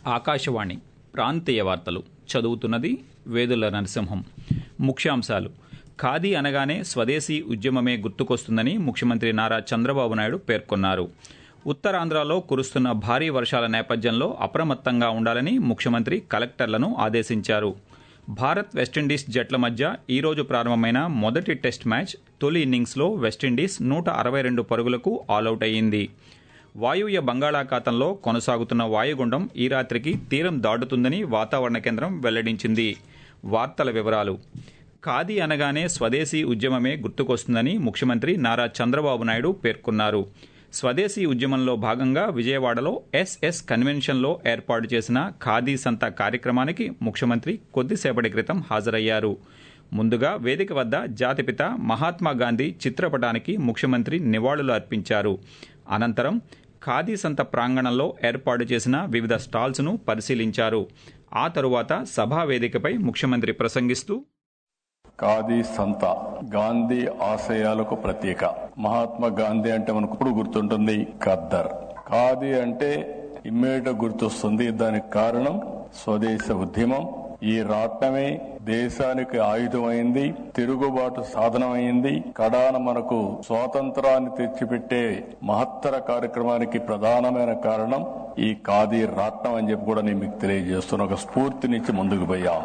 ఆకాశవాణి ప్రాంతీయ వార్తలు చదువుతున్నది వేదుల నరసింహం ముఖ్యాంశాలు ఖాదీ అనగానే స్వదేశీ ఉద్యమమే గుర్తుకొస్తుందని ముఖ్యమంత్రి నారా చంద్రబాబు నాయుడు పేర్కొన్నారు ఉత్తరాంధ్రలో కురుస్తున్న భారీ వర్షాల నేపథ్యంలో అప్రమత్తంగా ఉండాలని ముఖ్యమంత్రి కలెక్టర్లను ఆదేశించారు భారత్ వెస్టిండీస్ జట్ల మధ్య ఈరోజు ప్రారంభమైన మొదటి టెస్ట్ మ్యాచ్ తొలి ఇన్నింగ్స్లో వెస్టిండీస్ నూట అరవై రెండు పరుగులకు ఆలౌట్ అయ్యింది వాయువ్య బంగాళాఖాతంలో కొనసాగుతున్న వాయుగుండం ఈ రాత్రికి తీరం దాటుతుందని వాతావరణ కేంద్రం వెల్లడించింది వార్తల వివరాలు ఖాదీ అనగానే స్వదేశీ ఉద్యమమే గుర్తుకొస్తుందని ముఖ్యమంత్రి నారా చంద్రబాబు నాయుడు పేర్కొన్నారు స్వదేశీ ఉద్యమంలో భాగంగా విజయవాడలో ఎస్ఎస్ కన్వెన్షన్లో ఏర్పాటు చేసిన ఖాదీ సంత కార్యక్రమానికి ముఖ్యమంత్రి కొద్దిసేపటి క్రితం హాజరయ్యారు ముందుగా వేదిక వద్ద జాతిపిత మహాత్మా గాంధీ చిత్రపటానికి ముఖ్యమంత్రి నివాళులు అర్పించారు అనంతరం ఖాదీ సంత ప్రాంగణంలో ఏర్పాటు చేసిన వివిధ స్టాల్స్ను పరిశీలించారు ఆ తరువాత సభా వేదికపై ముఖ్యమంత్రి ప్రసంగిస్తూ ఖాదీ సంత గాంధీ ఆశయాలకు ప్రతీక మహాత్మా గాంధీ అంటే మనకు ఇప్పుడు గుర్తుంటుంది ఖద్దర్ ఖాదీ అంటే ఇమ్మీడియట్ గుర్తొస్తుంది దానికి కారణం స్వదేశ ఉద్యమం ఈ రాట్నమే దేశానికి ఆయుధమైంది తిరుగుబాటు సాధనమైంది కడాన మనకు స్వాతంత్రాన్ని తెచ్చిపెట్టే మహత్తర కార్యక్రమానికి ప్రధానమైన కారణం ఈ ఖాదీ రాట్నం అని చెప్పి కూడా నేను మీకు తెలియజేస్తున్న ఒక స్ఫూర్తినిచ్చి ముందుకు పోయాం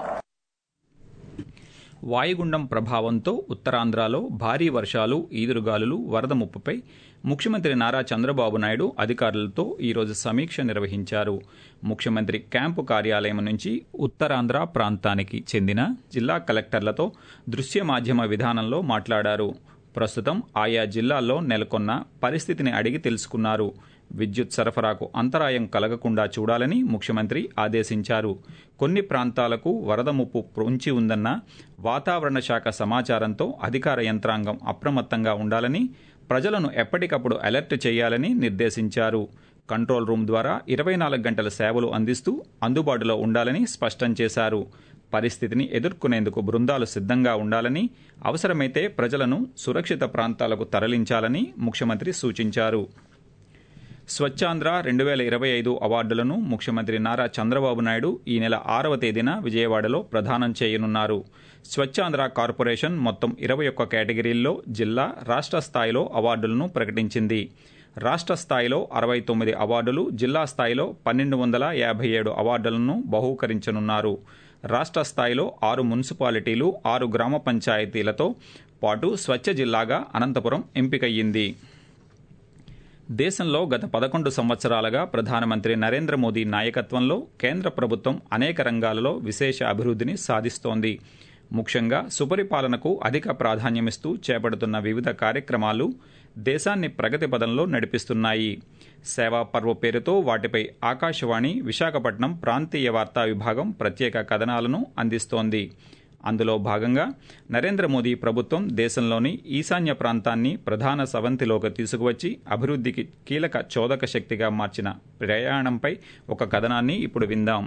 వాయుగుండం ప్రభావంతో ఉత్తరాంధ్రలో భారీ వర్షాలు ఈదురుగాలులు వరద ముప్పుపై ముఖ్యమంత్రి నారా చంద్రబాబు నాయుడు అధికారులతో ఈరోజు సమీక్ష నిర్వహించారు ముఖ్యమంత్రి క్యాంపు కార్యాలయం నుంచి ఉత్తరాంధ్ర ప్రాంతానికి చెందిన జిల్లా కలెక్టర్లతో దృశ్య మాధ్యమ విధానంలో మాట్లాడారు ప్రస్తుతం ఆయా జిల్లాల్లో నెలకొన్న పరిస్థితిని అడిగి తెలుసుకున్నారు విద్యుత్ సరఫరాకు అంతరాయం కలగకుండా చూడాలని ముఖ్యమంత్రి ఆదేశించారు కొన్ని ప్రాంతాలకు వరద ముప్పు పొంచి ఉందన్న వాతావరణ శాఖ సమాచారంతో అధికార యంత్రాంగం అప్రమత్తంగా ఉండాలని ప్రజలను ఎప్పటికప్పుడు అలర్ట్ చేయాలని నిర్దేశించారు కంట్రోల్ రూమ్ ద్వారా ఇరవై నాలుగు గంటల సేవలు అందిస్తూ అందుబాటులో ఉండాలని స్పష్టం చేశారు పరిస్థితిని ఎదుర్కొనేందుకు బృందాలు సిద్ధంగా ఉండాలని అవసరమైతే ప్రజలను సురక్షిత ప్రాంతాలకు తరలించాలని ముఖ్యమంత్రి సూచించారు స్వచ్ఛాంధ్ర రెండు వేల ఇరవై ఐదు అవార్డులను ముఖ్యమంత్రి నారా చంద్రబాబు నాయుడు ఈ నెల ఆరవ తేదీన విజయవాడలో ప్రదానం చేయనున్నారు స్వచ్ఛాంధ్ర కార్పొరేషన్ మొత్తం ఇరవై ఒక్క కేటగిరీల్లో జిల్లా రాష్ట్ర స్థాయిలో అవార్డులను ప్రకటించింది రాష్ట్ర స్థాయిలో అరవై తొమ్మిది అవార్డులు జిల్లా స్థాయిలో పన్నెండు వందల యాభై ఏడు అవార్డులను బహూకరించనున్నారు రాష్ట్ర స్థాయిలో ఆరు మున్సిపాలిటీలు ఆరు గ్రామ పంచాయతీలతో పాటు స్వచ్ఛ జిల్లాగా అనంతపురం ఎంపికయ్యింది దేశంలో గత పదకొండు సంవత్సరాలుగా ప్రధానమంత్రి నరేంద్ర మోదీ నాయకత్వంలో కేంద్ర ప్రభుత్వం అనేక రంగాలలో విశేష అభివృద్ధిని సాధిస్తోంది ముఖ్యంగా సుపరిపాలనకు అధిక ప్రాధాన్యమిస్తూ చేపడుతున్న వివిధ కార్యక్రమాలు దేశాన్ని ప్రగతి పదంలో నడిపిస్తున్నాయి సేవా పర్వ పేరుతో వాటిపై ఆకాశవాణి విశాఖపట్నం ప్రాంతీయ వార్తా విభాగం ప్రత్యేక కథనాలను అందిస్తోంది అందులో భాగంగా నరేంద్ర మోదీ ప్రభుత్వం దేశంలోని ఈశాన్య ప్రాంతాన్ని ప్రధాన సవంతిలోకి తీసుకువచ్చి అభివృద్ధికి కీలక చోదక శక్తిగా మార్చిన ప్రయాణంపై ఒక కథనాన్ని ఇప్పుడు విందాం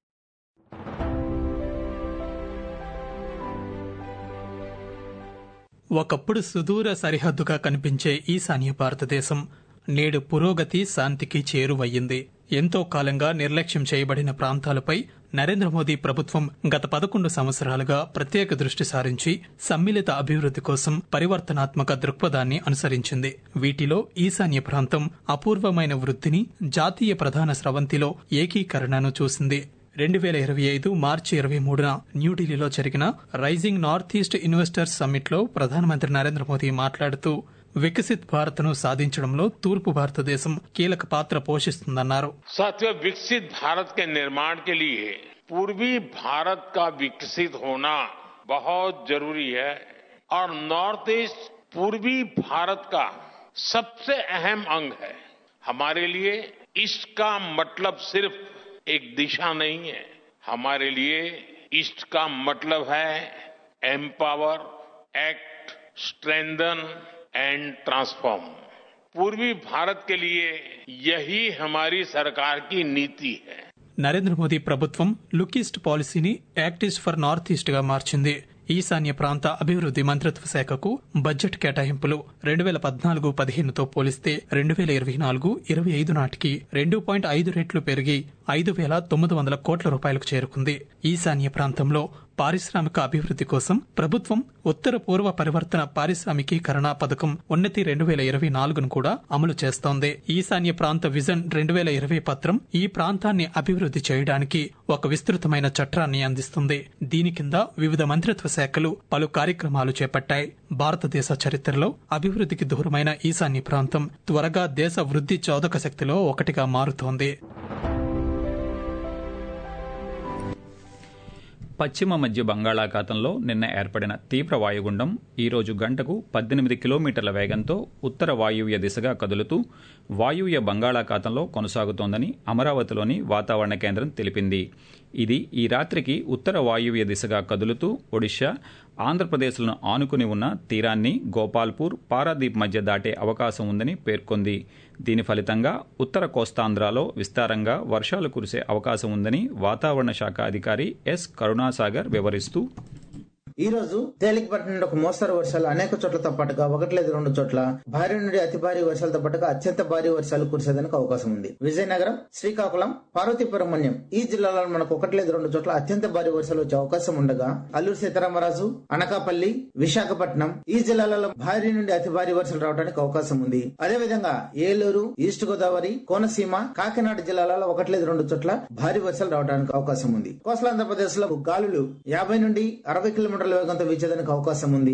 ఒకప్పుడు సుదూర సరిహద్దుగా కనిపించే ఈశాన్య భారతదేశం నేడు పురోగతి శాంతికి చేరువయ్యింది ఎంతో కాలంగా నిర్లక్ష్యం చేయబడిన ప్రాంతాలపై నరేంద్ర మోదీ ప్రభుత్వం గత పదకొండు సంవత్సరాలుగా ప్రత్యేక దృష్టి సారించి సమ్మిళిత అభివృద్ధి కోసం పరివర్తనాత్మక దృక్పథాన్ని అనుసరించింది వీటిలో ఈశాన్య ప్రాంతం అపూర్వమైన వృద్ధిని జాతీయ ప్రధాన స్రవంతిలో ఏకీకరణను చూసింది రెండు వేల ఇరవై ఐదు మార్చి ఇరవై మూడున న్యూఢిల్లీలో జరిగిన రైజింగ్ నార్త్ ఈస్ట్ ఇన్వెస్టర్స్ సమ్మిట్లో ప్రధానమంత్రి నరేంద్ర మోదీ మాట్లాడుతూ వికసిత్ భారత్ ను సాధించడంలో తూర్పు భారతదేశం కీలక పాత్ర పోషిస్తుందన్నారు साथियों विकसित भारत के निर्माण के लिए पूर्वी भारत का विकसित होना बहुत जरूरी है और नॉर्थ ईस्ट पूर्वी भारत का सबसे अहम अंग है हमारे लिए ईस्ट का मतलब सिर्फ एक दिशा नहीं है हमारे लिए ईस्ट का मतलब है empower act strengthen and transform पूर्वी भारत के लिए यही हमारी सरकार की नीति है నరేంద్ర మోదీ ప్రభుత్వం లుక్ ఈస్ట్ పాలసీని act east for north east గా మార్చింది ఈశాన్య ప్రాంత అభివృద్ది మంత్రిత్వ శాఖకు బడ్జెట్ కేటాయింపులు రెండు వేల పద్నాలుగు పదిహేనుతో పోలిస్తే రెండు వేల ఇరవై నాలుగు ఇరవై ఐదు నాటికి రెండు పాయింట్ ఐదు రెట్లు పెరిగి ఐదు వేల తొమ్మిది వందల కోట్ల రూపాయలకు చేరుకుంది ఈశాన్య ప్రాంతంలో పారిశ్రామిక అభివృద్ది కోసం ప్రభుత్వం ఉత్తర పూర్వ పరివర్తన పారిశ్రామికీకరణ పథకం ఉన్నతి రెండు వేల ఇరవై నాలుగును కూడా అమలు చేస్తోంది ఈశాన్య ప్రాంత విజన్ రెండు వేల ఇరవై పత్రం ఈ ప్రాంతాన్ని అభివృద్ది చేయడానికి ఒక విస్తృతమైన చట్టాన్ని అందిస్తుంది దీని కింద వివిధ మంత్రిత్వ శాఖలు పలు కార్యక్రమాలు చేపట్టాయి భారతదేశ చరిత్రలో అభివృద్దికి దూరమైన ఈశాన్య ప్రాంతం త్వరగా దేశ వృద్ధి చోదక శక్తిలో ఒకటిగా మారుతోంది పశ్చిమ మధ్య బంగాళాఖాతంలో నిన్న ఏర్పడిన తీవ్ర వాయుగుండం ఈరోజు గంటకు పద్దెనిమిది కిలోమీటర్ల వేగంతో ఉత్తర వాయువ్య దిశగా కదులుతూ వాయువ్య బంగాళాఖాతంలో కొనసాగుతోందని అమరావతిలోని వాతావరణ కేంద్రం తెలిపింది ఇది ఈ రాత్రికి ఉత్తర వాయువ్య దిశగా కదులుతూ ఒడిశా ఆంధ్రప్రదేశ్లను ఆనుకుని ఉన్న తీరాన్ని గోపాల్పూర్ పారాదీప్ మధ్య దాటే అవకాశం ఉందని పేర్కొంది దీని ఫలితంగా ఉత్తర కోస్తాంధ్రాలో విస్తారంగా వర్షాలు కురిసే అవకాశం ఉందని వాతావరణ శాఖ అధికారి ఎస్ కరుణాసాగర్ వివరిస్తూ ఈ రోజు తేలికపాటి నుండి ఒక మోస్తరు వర్షాలు అనేక చోట్లతో పాటుగా ఒకటి లేదు రెండు చోట్ల భారీ నుండి అతి భారీ వర్షాలతో పాటుగా అత్యంత భారీ వర్షాలు కురిసేదానికి అవకాశం ఉంది విజయనగరం శ్రీకాకుళం పార్వతీపురం మన్యం ఈ జిల్లాలో మనకు ఒకటి లేదు రెండు చోట్ల అత్యంత భారీ వర్షాలు వచ్చే అవకాశం ఉండగా అల్లూరు సీతారామరాజు అనకాపల్లి విశాఖపట్నం ఈ జిల్లాలలో భారీ నుండి అతి భారీ వర్షాలు రావడానికి అవకాశం ఉంది అదే విధంగా ఏలూరు ఈస్ట్ గోదావరి కోనసీమ కాకినాడ జిల్లాలలో ఒకటి లేదు రెండు చోట్ల భారీ వర్షాలు రావడానికి అవకాశం ఉంది కోస్టల్ ఆంధ్రప్రదేశ్ లో గాలులు యాభై నుండి అరవై కిలోమీటర్ల వేగంతో వీచేదానికి అవకాశం ఉంది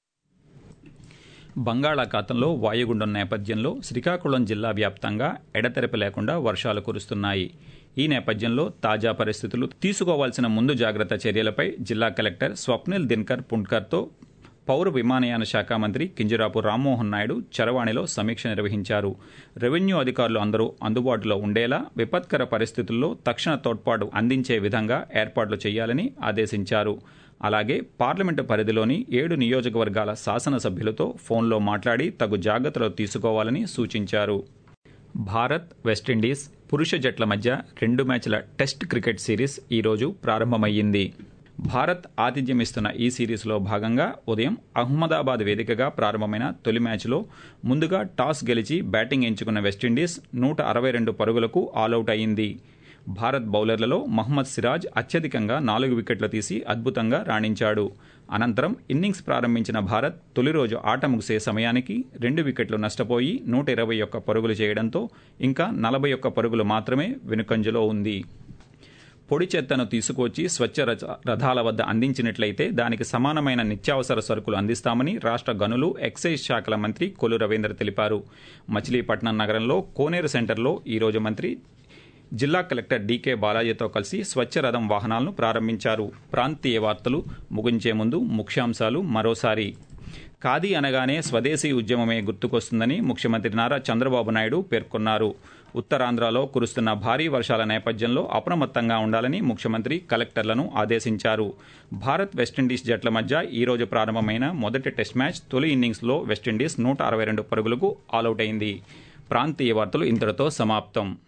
బంగాళాఖాతంలో వాయుగుండం నేపథ్యంలో శ్రీకాకుళం జిల్లా వ్యాప్తంగా ఎడతెరపి లేకుండా వర్షాలు కురుస్తున్నాయి ఈ నేపథ్యంలో తాజా పరిస్థితులు తీసుకోవాల్సిన ముందు జాగ్రత్త చర్యలపై జిల్లా కలెక్టర్ స్వప్నిల్ దిన్కర్ పుండ్కర్తో పౌర విమానయాన శాఖ మంత్రి కింజరాపు రామ్మోహన్ నాయుడు చరవాణిలో సమీక్ష నిర్వహించారు రెవెన్యూ అధికారులు అందరూ అందుబాటులో ఉండేలా విపత్కర పరిస్థితుల్లో తక్షణ తోడ్పాటు అందించే విధంగా ఏర్పాట్లు చేయాలని ఆదేశించారు అలాగే పార్లమెంటు పరిధిలోని ఏడు నియోజకవర్గాల శాసనసభ్యులతో ఫోన్లో మాట్లాడి తగు జాగ్రత్తలు తీసుకోవాలని సూచించారు భారత్ వెస్టిండీస్ పురుష జట్ల మధ్య రెండు మ్యాచ్ల టెస్ట్ క్రికెట్ సిరీస్ ఈరోజు ప్రారంభమయ్యింది భారత్ ఆతిథ్యమిస్తున్న ఈ సిరీస్లో భాగంగా ఉదయం అహ్మదాబాద్ వేదికగా ప్రారంభమైన తొలి మ్యాచ్లో ముందుగా టాస్ గెలిచి బ్యాటింగ్ ఎంచుకున్న వెస్టిండీస్ నూట అరవై రెండు పరుగులకు ఆలౌట్ అయింది భారత్ బౌలర్లలో మహ్మద్ సిరాజ్ అత్యధికంగా నాలుగు వికెట్లు తీసి అద్భుతంగా రాణించాడు అనంతరం ఇన్నింగ్స్ ప్రారంభించిన భారత్ తొలి రోజు ఆట ముగిసే సమయానికి రెండు వికెట్లు నష్టపోయి నూట ఇరవై ఒక్క పరుగులు చేయడంతో ఇంకా నలభై ఒక్క పరుగులు మాత్రమే వెనుకంజలో ఉంది పొడి చెత్తను తీసుకొచ్చి స్వచ్ఛ రథాల వద్ద అందించినట్లయితే దానికి సమానమైన నిత్యావసర సరుకులు అందిస్తామని రాష్ట్ర గనులు ఎక్సైజ్ శాఖల మంత్రి కొల్లు రవీంద్ర తెలిపారు మచిలీపట్నం నగరంలో కోనేరు సెంటర్లో ఈరోజు మంత్రి జిల్లా కలెక్టర్ డీకే బాలాజీతో కలిసి స్వచ్ఛ రథం వాహనాలను ప్రారంభించారు ప్రాంతీయ వార్తలు ముగించే ముందు ముఖ్యాంశాలు మరోసారి ఖాదీ అనగానే స్వదేశీ ఉద్యమమే గుర్తుకొస్తుందని ముఖ్యమంత్రి నారా చంద్రబాబు నాయుడు పేర్కొన్నారు ఉత్తరాంధ్రలో కురుస్తున్న భారీ వర్షాల నేపథ్యంలో అప్రమత్తంగా ఉండాలని ముఖ్యమంత్రి కలెక్టర్లను ఆదేశించారు భారత్ వెస్టిండీస్ జట్ల మధ్య ఈ రోజు ప్రారంభమైన మొదటి టెస్ట్ మ్యాచ్ తొలి ఇన్నింగ్స్లో వెస్టిండీస్ నూట అరవై రెండు పరుగులకు ఆలౌట్ అయింది ప్రాంతీయ వార్తలు ఇంతటితో సమాప్తం